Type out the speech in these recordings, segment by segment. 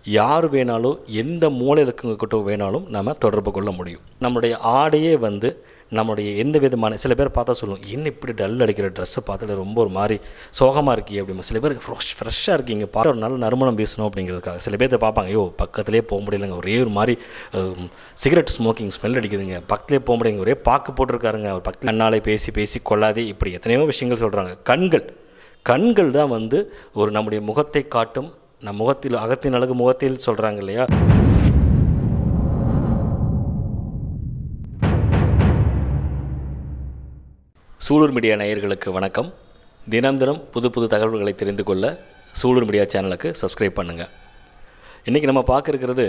யார் வேணாலும் எந்த மூலையில் இருக்கவங்கக்கிட்ட வேணாலும் நம்ம தொடர்பு கொள்ள முடியும் நம்மளுடைய ஆடையே வந்து நம்மளுடைய எந்த விதமான சில பேர் பார்த்தா சொல்லுவோம் என்ன இப்படி டல் அடிக்கிற ட்ரெஸ்ஸை பார்த்துட்டு ரொம்ப ஒரு மாதிரி சோகமாக இருக்கீ அப்படின்னு சில பேர் ஃப்ரெஷ் ஃப்ரெஷ்ஷாக இருக்கீங்க பார்த்து ஒரு நல்ல நறுமணம் பேசணும் அப்படிங்கிறதுக்காக சில பேர்த்த பார்ப்பாங்க ஐயோ பக்கத்துலேயே போக முடியலங்க ஒரே ஒரு மாதிரி சிகரெட் ஸ்மோக்கிங் ஸ்மெல் அடிக்குதுங்க பக்கத்துலேயே போக முடியுங்க ஒரே பாக்கு போட்டிருக்காருங்க அவர் பக்கத்தில் கண்ணாலே பேசி பேசி கொள்ளாதே இப்படி எத்தனையோ விஷயங்கள் சொல்கிறாங்க கண்கள் கண்கள் தான் வந்து ஒரு நம்முடைய முகத்தை காட்டும் நம் முகத்தில் அகத்தின் அழகு முகத்தில் சொல்கிறாங்க இல்லையா சூலூர் மீடியா நேயர்களுக்கு வணக்கம் தினம் தினம் புது புது தகவல்களை தெரிந்து கொள்ள சூலூர் மீடியா சேனலுக்கு சப்ஸ்கிரைப் பண்ணுங்கள் இன்றைக்கி நம்ம பார்க்க இருக்கிறது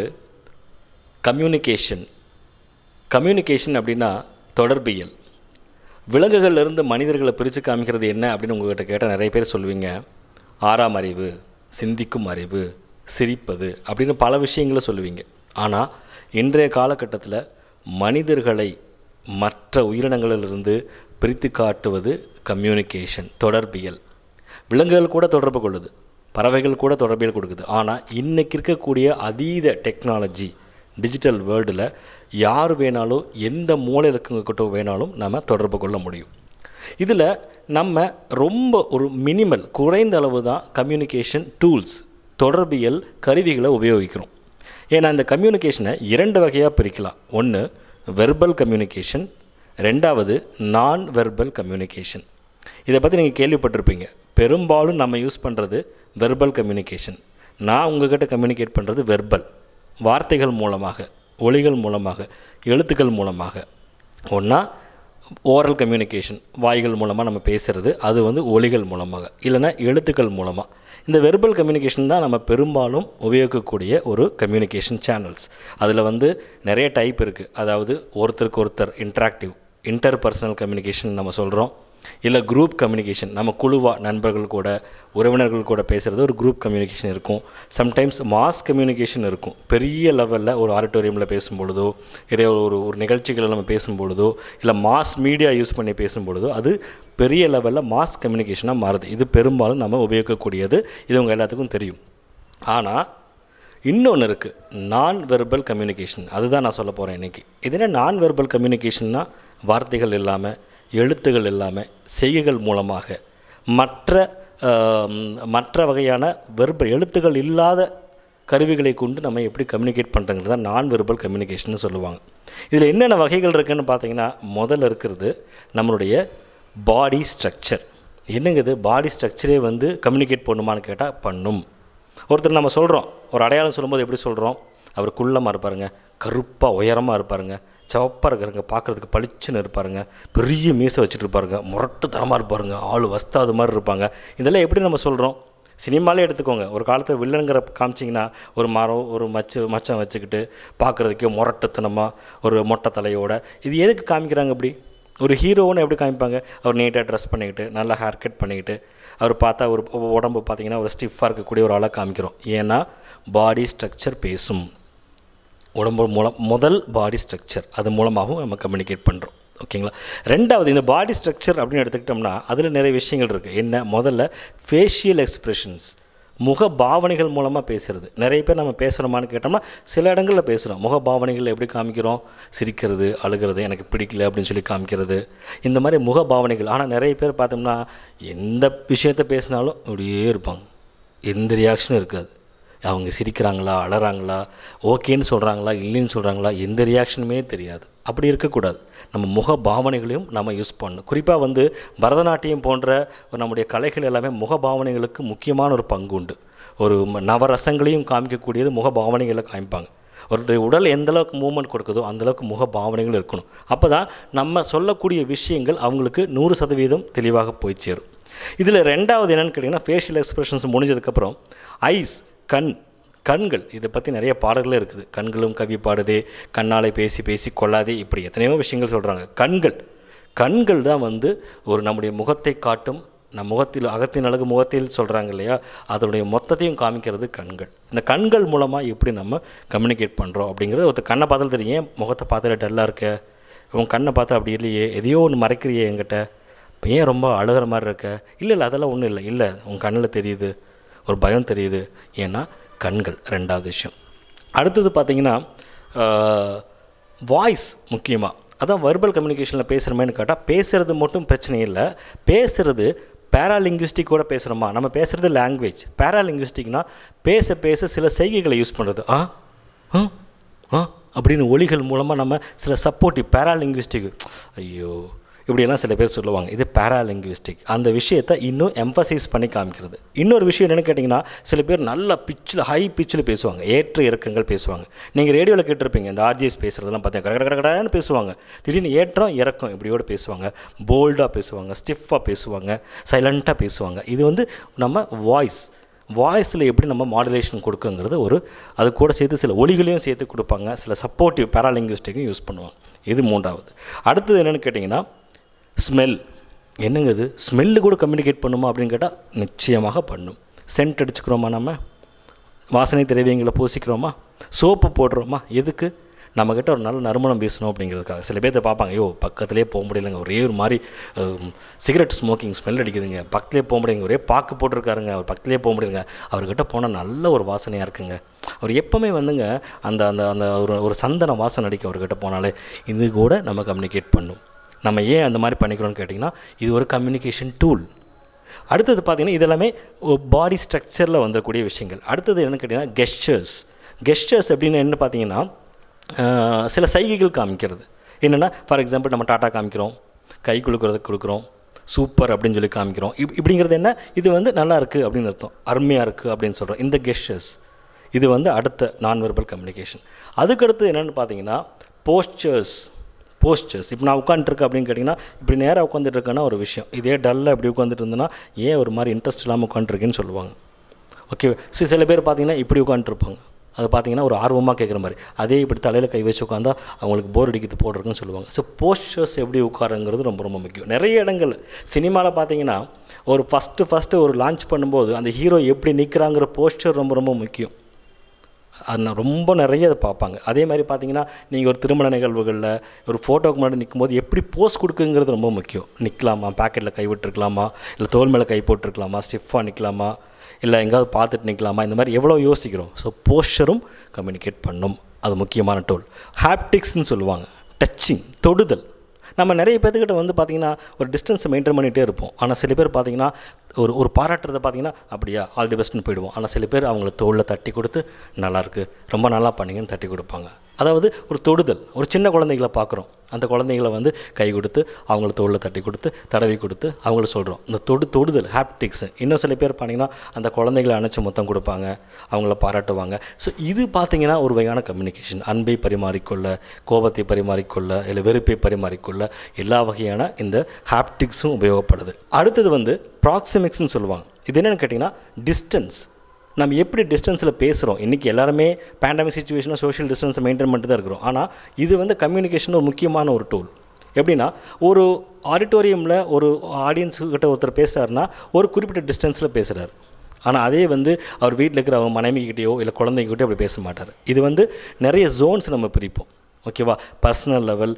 கம்யூனிகேஷன் கம்யூனிகேஷன் அப்படின்னா தொடர்பியல் விலங்குகள்லேருந்து மனிதர்களை பிரித்து காமிக்கிறது என்ன அப்படின்னு உங்கள்கிட்ட கேட்டால் நிறைய பேர் சொல்லுவீங்க ஆறாம் அறிவு சிந்திக்கும் அறிவு சிரிப்பது அப்படின்னு பல விஷயங்களை சொல்லுவீங்க ஆனால் இன்றைய காலகட்டத்தில் மனிதர்களை மற்ற உயிரினங்களிலிருந்து பிரித்து காட்டுவது கம்யூனிகேஷன் தொடர்பியல் விலங்குகள் கூட தொடர்பு கொள்ளுது பறவைகள் கூட தொடர்பியல் கொடுக்குது ஆனால் இன்றைக்கி இருக்கக்கூடிய அதீத டெக்னாலஜி டிஜிட்டல் வேர்ல்டில் யார் வேணாலும் எந்த மூலையில் இருக்கவங்கக்கிட்ட வேணாலும் நம்ம தொடர்பு கொள்ள முடியும் இதில் நம்ம ரொம்ப ஒரு மினிமல் குறைந்த அளவு தான் கம்யூனிகேஷன் டூல்ஸ் தொடர்பியல் கருவிகளை உபயோகிக்கிறோம் ஏன்னா இந்த கம்யூனிகேஷனை இரண்டு வகையாக பிரிக்கலாம் ஒன்று வெர்பல் கம்யூனிகேஷன் ரெண்டாவது நான் வெர்பல் கம்யூனிகேஷன் இதை பற்றி நீங்கள் கேள்விப்பட்டிருப்பீங்க பெரும்பாலும் நம்ம யூஸ் பண்ணுறது வெர்பல் கம்யூனிகேஷன் நான் உங்ககிட்ட கம்யூனிகேட் பண்ணுறது வெர்பல் வார்த்தைகள் மூலமாக ஒளிகள் மூலமாக எழுத்துக்கள் மூலமாக ஒன்றா ஓரல் கம்யூனிகேஷன் வாய்கள் மூலமாக நம்ம பேசுகிறது அது வந்து ஒலிகள் மூலமாக இல்லைன்னா எழுத்துக்கள் மூலமாக இந்த வெர்பல் கம்யூனிகேஷன் தான் நம்ம பெரும்பாலும் உபயோகிக்கக்கூடிய ஒரு கம்யூனிகேஷன் சேனல்ஸ் அதில் வந்து நிறைய டைப் இருக்குது அதாவது ஒருத்தருக்கு ஒருத்தர் இன்ட்ராக்டிவ் இன்டர் பர்சனல் கம்யூனிகேஷன் நம்ம சொல்கிறோம் இல்லை குரூப் கம்யூனிகேஷன் நம்ம குழுவாக நண்பர்கள் கூட உறவினர்கள் கூட பேசுகிறது ஒரு குரூப் கம்யூனிகேஷன் இருக்கும் சம்டைம்ஸ் மாஸ் கம்யூனிகேஷன் இருக்கும் பெரிய லெவலில் ஒரு ஆடிட்டோரியமில் பேசும்பொழுதோ இல்லை ஒரு ஒரு நிகழ்ச்சிகளில் நம்ம பேசும்பொழுதோ இல்லை மாஸ் மீடியா யூஸ் பண்ணி பேசும்பொழுதோ அது பெரிய லெவலில் மாஸ் கம்யூனிகேஷனாக மாறுது இது பெரும்பாலும் நம்ம உபயோகிக்கக்கூடியது இது உங்கள் எல்லாத்துக்கும் தெரியும் ஆனால் இன்னொன்று இருக்குது நான் வெர்பல் கம்யூனிகேஷன் அதுதான் நான் சொல்ல போகிறேன் இன்றைக்கி இது என்ன நான் வெர்பல் கம்யூனிகேஷன்னா வார்த்தைகள் இல்லாமல் எழுத்துகள் இல்லாமல் செய்கைகள் மூலமாக மற்ற மற்ற வகையான வெர்பல் எழுத்துகள் இல்லாத கருவிகளை கொண்டு நம்ம எப்படி கம்யூனிகேட் பண்ணுறங்கிறது தான் நான் வெர்பல் கம்யூனிகேஷன் சொல்லுவாங்க இதில் என்னென்ன வகைகள் இருக்குதுன்னு பார்த்தீங்கன்னா முதல்ல இருக்கிறது நம்மளுடைய பாடி ஸ்ட்ரக்சர் என்னங்க இது பாடி ஸ்ட்ரக்சரே வந்து கம்யூனிகேட் பண்ணுமான்னு கேட்டால் பண்ணும் ஒருத்தர் நம்ம சொல்கிறோம் ஒரு அடையாளம் சொல்லும்போது எப்படி சொல்கிறோம் அவர் குள்ளமாக இருப்பாருங்க கருப்பாக உயரமாக இருப்பாருங்க சிவப்பாக இருக்கிறங்க பார்க்குறதுக்கு பளிச்சுன்னு இருப்பாருங்க பெரிய மீசை வச்சுட்டு இருப்பாருங்க முரட்டுத்தனமாக இருப்பாருங்க ஆள் வஸ்தாது மாதிரி இருப்பாங்க இதெல்லாம் எப்படி நம்ம சொல்கிறோம் சினிமாலே எடுத்துக்கோங்க ஒரு காலத்தில் வில்லனுங்கிற காமிச்சிங்கன்னா ஒரு மரம் ஒரு மச்சு மச்சம் வச்சுக்கிட்டு பார்க்குறதுக்கே முரட்டுத்தனமாக ஒரு மொட்டை தலையோட இது எதுக்கு காமிக்கிறாங்க இப்படி ஒரு ஹீரோன்னு எப்படி காமிப்பாங்க அவர் நீட்டாக ட்ரெஸ் பண்ணிக்கிட்டு நல்லா ஹேர் கட் பண்ணிக்கிட்டு அவர் பார்த்தா ஒரு உடம்பு பார்த்தீங்கன்னா ஒரு ஸ்டிஃபாக இருக்கக்கூடிய ஒரு ஆளாக காமிக்கிறோம் ஏன்னா பாடி ஸ்ட்ரக்சர் பேசும் உடம்பு மூலம் முதல் பாடி ஸ்ட்ரக்சர் அது மூலமாகவும் நம்ம கம்யூனிகேட் பண்ணுறோம் ஓகேங்களா ரெண்டாவது இந்த பாடி ஸ்ட்ரக்சர் அப்படின்னு எடுத்துக்கிட்டோம்னா அதில் நிறைய விஷயங்கள் இருக்குது என்ன முதல்ல ஃபேஷியல் எக்ஸ்ப்ரெஷன்ஸ் முக பாவனைகள் மூலமாக பேசுகிறது நிறைய பேர் நம்ம பேசுகிறோமான்னு கேட்டோம்னா சில இடங்களில் பேசுகிறோம் முக பாவனைகள் எப்படி காமிக்கிறோம் சிரிக்கிறது அழுகிறது எனக்கு பிடிக்கல அப்படின்னு சொல்லி காமிக்கிறது இந்த மாதிரி முக பாவனைகள் ஆனால் நிறைய பேர் பார்த்தோம்னா எந்த விஷயத்த பேசினாலும் அப்படியே இருப்பாங்க எந்த ரியாக்ஷனும் இருக்காது அவங்க சிரிக்கிறாங்களா அழறாங்களா ஓகேன்னு சொல்கிறாங்களா இல்லைன்னு சொல்கிறாங்களா எந்த ரியாக்ஷனுமே தெரியாது அப்படி இருக்கக்கூடாது நம்ம முக பாவனைகளையும் நம்ம யூஸ் பண்ணணும் குறிப்பாக வந்து பரதநாட்டியம் போன்ற நம்முடைய கலைகள் எல்லாமே முக பாவனைகளுக்கு முக்கியமான ஒரு பங்கு உண்டு ஒரு நவரசங்களையும் காமிக்கக்கூடியது முக பாவனைகளை காமிப்பாங்க ஒரு உடல் எந்த அளவுக்கு மூவ்மெண்ட் கொடுக்குதோ அந்தளவுக்கு முக பாவனைகள் இருக்கணும் அப்போ தான் நம்ம சொல்லக்கூடிய விஷயங்கள் அவங்களுக்கு நூறு சதவீதம் தெளிவாக போய் சேரும் இதில் ரெண்டாவது என்னென்னு கேட்டிங்கன்னா ஃபேஷியல் எக்ஸ்ப்ரெஷன்ஸ் முடிஞ்சதுக்கப்புறம் ஐஸ் கண் கண்கள் இதை பற்றி நிறைய பாடல்களே இருக்குது கண்களும் கவி பாடுதே கண்ணாலே பேசி பேசி கொள்ளாதே இப்படி எத்தனையோ விஷயங்கள் சொல்கிறாங்க கண்கள் கண்கள் தான் வந்து ஒரு நம்முடைய முகத்தை காட்டும் நம் முகத்தில் அகத்தின் அழகு முகத்தில் சொல்கிறாங்க இல்லையா அதனுடைய மொத்தத்தையும் காமிக்கிறது கண்கள் இந்த கண்கள் மூலமாக எப்படி நம்ம கம்யூனிகேட் பண்ணுறோம் அப்படிங்கிறது ஒருத்தர் கண்ணை பார்த்தாலும் தெரியும் ஏன் முகத்தை பார்த்தாலே டல்லாக இருக்க உன் கண்ணை பார்த்தா அப்படி இல்லையே எதையோ ஒன்று மறைக்கிறியே என்கிட்ட இப்போ ஏன் ரொம்ப அழுகிற மாதிரி இருக்க இல்லை இல்லை அதெல்லாம் ஒன்றும் இல்லை இல்லை உன் கண்ணில் தெரியுது ஒரு பயம் தெரியுது ஏன்னா கண்கள் ரெண்டாவது விஷயம் அடுத்தது பார்த்திங்கன்னா வாய்ஸ் முக்கியமாக அதான் வெர்பல் கம்யூனிகேஷனில் பேசுகிறோமேனு கேட்டால் பேசுகிறது மட்டும் பிரச்சனை இல்லை பேசுகிறது பேராலிங்குவிஸ்டிக்கோட பேசுகிறோமா நம்ம பேசுகிறது லாங்குவேஜ் பேராலிங்குவிஸ்டிக்னால் பேச பேச சில செய்கைகளை யூஸ் பண்ணுறது ஆ ஆ ஆ அப்படின்னு ஒலிகள் மூலமாக நம்ம சில சப்போர்ட்டிவ் பேராலிங்குவிஸ்டிக் ஐயோ இப்படியெல்லாம் சில பேர் சொல்லுவாங்க இது பேராலிங்குவிஸ்டிக் அந்த விஷயத்தை இன்னும் எம்ஃபசைஸ் பண்ணி காமிக்கிறது இன்னொரு விஷயம் என்னென்னு கேட்டிங்கன்னா சில பேர் நல்ல பிச்சில் ஹை பிச்சில் பேசுவாங்க ஏற்ற இறக்கங்கள் பேசுவாங்க நீங்கள் ரேடியோவில் கேட்டிருப்பீங்க இந்த ஆர்ஜிஎஸ் பேசுகிறதெல்லாம் பார்த்தீங்கன்னா கட கட கடன்னு பேசுவாங்க திடீர்னு ஏற்றம் இறக்கம் இப்படியோட பேசுவாங்க போல்டாக பேசுவாங்க ஸ்டிஃபாக பேசுவாங்க சைலண்ட்டாக பேசுவாங்க இது வந்து நம்ம வாய்ஸ் வாய்ஸில் எப்படி நம்ம மாடுலேஷன் கொடுக்குங்கிறது ஒரு அது கூட சேர்த்து சில ஒலிகளையும் சேர்த்து கொடுப்பாங்க சில சப்போர்ட்டிவ் பேராலிங்குவிஸ்டிக்கும் யூஸ் பண்ணுவாங்க இது மூன்றாவது அடுத்தது என்னென்னு கேட்டிங்கன்னா ஸ்மெல் என்னங்க இது ஸ்மெல்லு கூட கம்யூனிகேட் பண்ணுமா அப்படின்னு கேட்டால் நிச்சயமாக பண்ணும் சென்ட் அடிச்சுக்கிறோமா நம்ம வாசனை திரவியங்களை பூசிக்கிறோமா சோப்பு போடுறோமா எதுக்கு நம்மக்கிட்ட ஒரு நல்ல நறுமணம் பேசணும் அப்படிங்கிறதுக்காக சில பேர்த்த பார்ப்பாங்க ஐயோ பக்கத்துலேயே போக முடியலங்க ஒரே ஒரு மாதிரி சிகரெட் ஸ்மோக்கிங் ஸ்மெல் அடிக்குதுங்க பக்கத்துலேயே போக முடியுங்க ஒரே பாக்கு போட்டிருக்காருங்க அவர் பக்கத்துலேயே போக முடியலங்க அவர்கிட்ட போனால் நல்ல ஒரு வாசனையாக இருக்குங்க அவர் எப்போவுமே வந்துங்க அந்த அந்த அந்த ஒரு ஒரு சந்தன வாசனை அடிக்க அவர்கிட்ட போனாலே இது கூட நம்ம கம்யூனிகேட் பண்ணும் நம்ம ஏன் அந்த மாதிரி பண்ணிக்கிறோம்னு கேட்டிங்கன்னா இது ஒரு கம்யூனிகேஷன் டூல் அடுத்தது பார்த்திங்கன்னா இதெல்லாமே பாடி ஸ்ட்ரக்சரில் வந்துடக்கூடிய விஷயங்கள் அடுத்தது என்னென்னு கேட்டிங்கன்னா கெஸ்டர்ஸ் கெஸ்டர்ஸ் அப்படின்னு என்ன பார்த்தீங்கன்னா ஆஹ், சில சைகைகள் காமிக்கிறது என்னென்னா ஃபார் எக்ஸாம்பிள் நம்ம டாட்டா காமிக்கிறோம் கை கொடுக்குறது கொடுக்குறோம் சூப்பர் அப்படின்னு சொல்லி காமிக்கிறோம் இப் இப்படிங்கிறது என்ன இது வந்து நல்லா இருக்குது அப்படின்னு அர்த்தம் அருமையாக இருக்குது அப்படின்னு சொல்கிறோம் இந்த கெஸ்டர்ஸ் இது வந்து அடுத்த நான் வெர்பல் கம்யூனிகேஷன் அதுக்கடுத்து என்னென்னு பார்த்தீங்கன்னா போஸ்டர்ஸ் போஸ்டர்ஸ் இப்போ நான் உட்காந்துருக்கேன் அப்படின்னு கேட்டிங்கன்னா இப்படி நேராக உட்காந்துட்டு இருக்கேன்னா ஒரு விஷயம் இதே டல்லாக இப்படி உட்காந்துட்டு இருந்தேன்னா ஏன் ஒரு மாதிரி இன்ட்ரெஸ்ட் இல்லாமல் உட்காந்துருக்கேன்னு சொல்லுவாங்க ஓகே ஸோ சில பேர் பார்த்தீங்கன்னா இப்படி உட்காந்துருப்பாங்க அது பார்த்தீங்கன்னா ஒரு ஆர்வமாக கேட்குற மாதிரி அதே இப்படி தலையில் கை வச்சு உட்காந்தா அவங்களுக்கு போர் அடிக்கிறது போடுறதுன்னு சொல்லுவாங்க ஸோ போஸ்டர்ஸ் எப்படி உட்காருங்கிறது ரொம்ப ரொம்ப முக்கியம் நிறைய இடங்கள் சினிமாவில் பார்த்தீங்கன்னா ஒரு ஃபஸ்ட்டு ஃபஸ்ட்டு ஒரு லான்ச் பண்ணும்போது அந்த ஹீரோ எப்படி நிற்கிறாங்கிற போஸ்டர் ரொம்ப ரொம்ப முக்கியம் அது நான் ரொம்ப நிறைய அதை பார்ப்பாங்க அதே மாதிரி பார்த்தீங்கன்னா நீங்கள் ஒரு திருமண நிகழ்வுகளில் ஒரு ஃபோட்டோக்கு முன்னாடி நிற்கும்போது எப்படி போஸ் கொடுக்குங்கிறது ரொம்ப முக்கியம் நிற்கலாமா பாக்கெட்டில் கை விட்டுருக்கலாமா இல்லை தோல் மேலே கை போட்டிருக்கலாமா ஸ்டிஃபாக நிற்கலாமா இல்லை எங்கேயாவது பார்த்துட்டு நிற்கலாமா இந்த மாதிரி எவ்வளோ யோசிக்கிறோம் ஸோ போஸ்டரும் கம்யூனிகேட் பண்ணும் அது முக்கியமான டூல் ஹாப்டிக்ஸ்னு சொல்லுவாங்க டச்சிங் தொடுதல் நம்ம நிறைய பேர்த்துக்கிட்ட வந்து பார்த்திங்கன்னா ஒரு டிஸ்டன்ஸை மெயின்டைன் பண்ணிகிட்டே இருப்போம் ஆனால் சில பேர் பார்த்திங்கன்னா ஒரு ஒரு பாராட்டுறத பார்த்திங்கன்னா அப்படியா ஆல் தி பெஸ்ட்னு போயிடுவோம் ஆனால் சில பேர் அவங்கள தோளில் தட்டி கொடுத்து நல்லாயிருக்கு ரொம்ப நல்லா பண்ணீங்கன்னு தட்டி கொடுப்பாங்க அதாவது ஒரு தொடுதல் ஒரு சின்ன குழந்தைகளை பார்க்குறோம் அந்த குழந்தைகளை வந்து கை கொடுத்து அவங்கள தோளில் தட்டி கொடுத்து தடவி கொடுத்து அவங்கள சொல்கிறோம் இந்த தொடு தொடுதல் ஹாப்டிக்ஸ் இன்னும் சில பேர் பார்த்தீங்கன்னா அந்த குழந்தைகளை அணைச்சி முத்தம் கொடுப்பாங்க அவங்கள பாராட்டுவாங்க ஸோ இது பார்த்தீங்கன்னா ஒரு வகையான கம்யூனிகேஷன் அன்பை பரிமாறிக்கொள்ள கோபத்தை பரிமாறிக்கொள்ள இல்லை வெறுப்பை பரிமாறிக்கொள்ள எல்லா வகையான இந்த ஹாப்டிக்ஸும் உபயோகப்படுது அடுத்தது வந்து ப்ராக்சிமிக்ஸ்னு சொல்லுவாங்க இது என்னென்னு கேட்டிங்கன்னா டிஸ்டன்ஸ் நம்ம எப்படி டிஸ்டன்ஸில் பேசுகிறோம் இன்றைக்கி எல்லாருமே பேண்டமிக் சுச்சுவேஷனில் சோஷியல் டிஸ்டன்ஸை மெயின்டைன் பண்ணிட்டு தான் இருக்கிறோம் ஆனால் இது வந்து கம்யூனிகேஷன் ஒரு முக்கியமான ஒரு டூல் எப்படின்னா ஒரு ஆடிட்டோரியமில் ஒரு ஆடியன்ஸ் கிட்ட ஒருத்தர் பேசுகிறாருன்னா ஒரு குறிப்பிட்ட டிஸ்டன்ஸில் பேசுகிறாரு ஆனால் அதே வந்து அவர் வீட்டில் இருக்கிற அவங்க மனைவிக்கிட்டேயோ இல்லை குழந்தைங்கிட்டயோ அப்படி பேச மாட்டார் இது வந்து நிறைய ஜோன்ஸ் நம்ம பிரிப்போம் ஓகேவா பர்சனல் லெவல்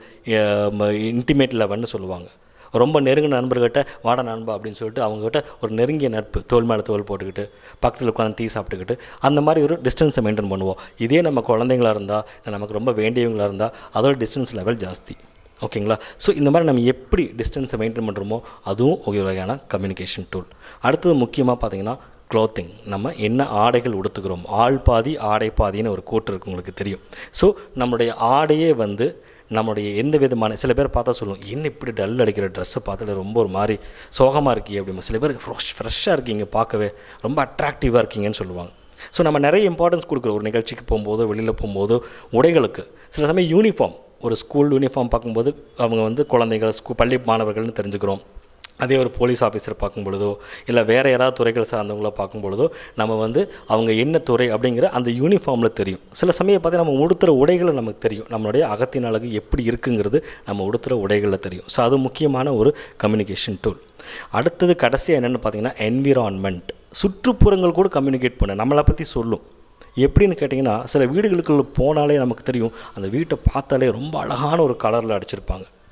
இன்டிமேட் லெவல்னு சொல்லுவாங்க ரொம்ப நெருங்கின நண்பர்கிட்ட வாட நண்பா அப்படின்னு சொல்லிட்டு அவங்ககிட்ட ஒரு நெருங்கிய நட்பு தோல் மேலே தோல் போட்டுக்கிட்டு பக்கத்தில் உட்காந்து டீ சாப்பிட்டுக்கிட்டு அந்த மாதிரி ஒரு டிஸ்டன்ஸை மெயின்டைன் பண்ணுவோம் இதே நம்ம குழந்தைங்களா இருந்தால் நமக்கு ரொம்ப வேண்டியவங்களா இருந்தால் அதோட டிஸ்டன்ஸ் லெவல் ஜாஸ்தி ஓகேங்களா ஸோ இந்த மாதிரி நம்ம எப்படி டிஸ்டன்ஸை மெயின்டைன் பண்ணுறோமோ அதுவும் ஒரு வகையான கம்யூனிகேஷன் டூல் அடுத்தது முக்கியமாக பார்த்தீங்கன்னா க்ளோத்திங் நம்ம என்ன ஆடைகள் உடுத்துக்கிறோம் ஆள் பாதி ஆடை பாதின்னு ஒரு கோட்டு இருக்கு உங்களுக்கு தெரியும் ஸோ நம்மளுடைய ஆடையே வந்து நம்மளுடைய எந்த விதமான சில பேர் பார்த்தா சொல்லுவோம் என்ன இப்படி டல் அடிக்கிற ட்ரெஸ்ஸை பார்த்துட்டு ரொம்ப ஒரு மாதிரி சோகமாக இருக்கீங்க அப்படின்னு சில பேர் ஃப்ரெஷ் ஃப்ரெஷ்ஷாக இருக்கீங்க பார்க்கவே ரொம்ப அட்ராக்டிவாக இருக்கீங்கன்னு சொல்லுவாங்க ஸோ நம்ம நிறைய இம்பார்ட்டன்ஸ் கொடுக்குறோம் ஒரு நிகழ்ச்சிக்கு போகும்போதோ வெளியில் போகும்போதோ உடைகளுக்கு சில சமயம் யூனிஃபார்ம் ஒரு ஸ்கூல் யூனிஃபார்ம் பார்க்கும்போது அவங்க வந்து குழந்தைகள் ஸ்கூ பள்ளி மாணவர்கள்னு தெரிஞ்சுக்கிறோம் அதே ஒரு போலீஸ் ஆஃபீஸர் பார்க்கும் பொழுதோ இல்லை வேறு யாராவது துறைகள் சார்ந்தவங்கள பார்க்கும் பொழுதோ நம்ம வந்து அவங்க என்ன துறை அப்படிங்கிற அந்த யூனிஃபார்மில் தெரியும் சில சமயம் பார்த்தீங்கன்னா நம்ம உடுத்துகிற உடைகளை நமக்கு தெரியும் நம்மளுடைய அகத்தின் அழகு எப்படி இருக்குங்கிறது நம்ம உடுத்துகிற உடைகளில் தெரியும் ஸோ அது முக்கியமான ஒரு கம்யூனிகேஷன் டூல் அடுத்தது கடைசியாக என்னென்னு பார்த்தீங்கன்னா என்விரான்மெண்ட் சுற்றுப்புறங்கள் கூட கம்யூனிகேட் பண்ண நம்மளை பற்றி சொல்லும் எப்படின்னு கேட்டிங்கன்னா சில வீடுகளுக்குள்ள போனாலே நமக்கு தெரியும் அந்த வீட்டை பார்த்தாலே ரொம்ப அழகான ஒரு கலரில் அடிச்சிருப்பாங்க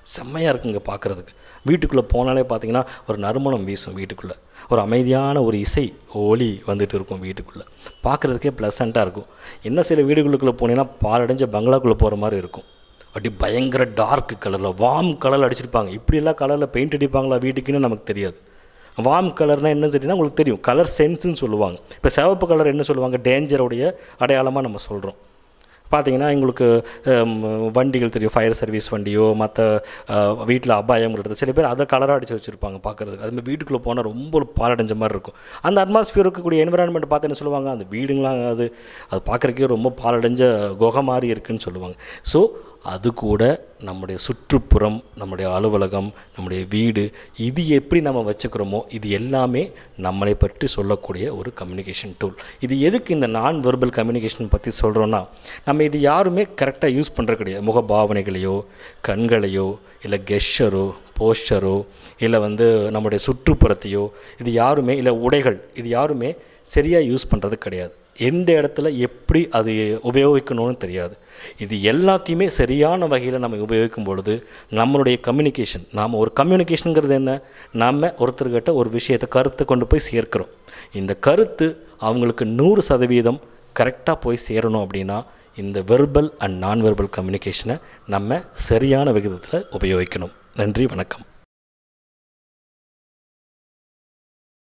செம்மையாக இருக்குங்க பார்க்குறதுக்கு வீட்டுக்குள்ளே போனாலே பார்த்தீங்கன்னா ஒரு நறுமணம் வீசும் வீட்டுக்குள்ளே ஒரு அமைதியான ஒரு இசை ஒலி வந்துட்டு இருக்கும் வீட்டுக்குள்ளே பார்க்குறதுக்கே ப்ளசண்ட்டாக இருக்கும் என்ன சில வீடுகளுக்குள்ளே போனீங்கன்னா பாலடைஞ்ச பங்களாக்குள்ளே போகிற மாதிரி இருக்கும் அப்படி பயங்கர டார்க் கலரில் வார்ம் கலரில் அடிச்சிருப்பாங்க இப்படியெல்லாம் கலரில் பெயிண்ட் அடிப்பாங்களா வீட்டுக்குன்னு நமக்கு தெரியாது வார்ம் கலர்னால் என்னன்னு தெரியும்னா உங்களுக்கு தெரியும் கலர் சென்ஸுன்னு சொல்லுவாங்க இப்போ சிவப்பு கலர் என்ன சொல்லுவாங்க டேஞ்சருடைய அடையாளமாக நம்ம சொல்கிறோம் பார்த்தீங்கன்னா எங்களுக்கு ஹம், வண்டிகள் தெரியும் ஃபயர் சர்வீஸ் வண்டியோ மற்ற வீட்டில் அபாயங்கிறது சில பேர் அதை கலராக அடித்து வச்சுருப்பாங்க பார்க்குறதுக்கு அதுமாதிரி வீட்டுக்குள்ளே போனால் ரொம்ப ஒரு பாலடைஞ்ச மாதிரி இருக்கும் அந்த அட்மாஸ்பியர் இருக்கக்கூடிய என்விரான்மெண்ட் பார்த்து என்ன சொல்லுவாங்க அந்த வீடுங்களாம் அது அது பார்க்குறக்கே ரொம்ப பாலடைஞ்ச குகை மாதிரி இருக்குன்னு சொல்லுவாங்க ஸோ அது கூட நம்முடைய சுற்றுப்புறம் நம்முடைய அலுவலகம் நம்முடைய வீடு இது எப்படி நம்ம வச்சுக்கிறோமோ இது எல்லாமே நம்மளை பற்றி சொல்லக்கூடிய ஒரு கம்யூனிகேஷன் டூல் இது எதுக்கு இந்த நான் வெர்பல் கம்யூனிகேஷன் பற்றி சொல்கிறோன்னா நம்ம இது யாருமே கரெக்டாக யூஸ் பண்ணுறது கிடையாது முகபாவனைகளையோ கண்களையோ இல்லை கெஷரோ போஸ்டரோ இல்லை வந்து நம்முடைய சுற்றுப்புறத்தையோ இது யாருமே இல்லை உடைகள் இது யாருமே சரியாக யூஸ் பண்ணுறது கிடையாது எந்த இடத்துல எப்படி அது உபயோகிக்கணும்னு தெரியாது இது எல்லாத்தையுமே சரியான வகையில் நம்ம உபயோகிக்கும் பொழுது நம்மளுடைய கம்யூனிகேஷன் நாம் ஒரு கம்யூனிகேஷனுங்கிறது என்ன நம்ம ஒருத்தர்கிட்ட ஒரு விஷயத்தை கருத்தை கொண்டு போய் சேர்க்கிறோம் இந்த கருத்து அவங்களுக்கு நூறு சதவீதம் கரெக்டாக போய் சேரணும் அப்படின்னா இந்த வெர்பல் அண்ட் நான் வெர்பல் கம்யூனிகேஷனை நம்ம சரியான விகிதத்தில் உபயோகிக்கணும் நன்றி வணக்கம்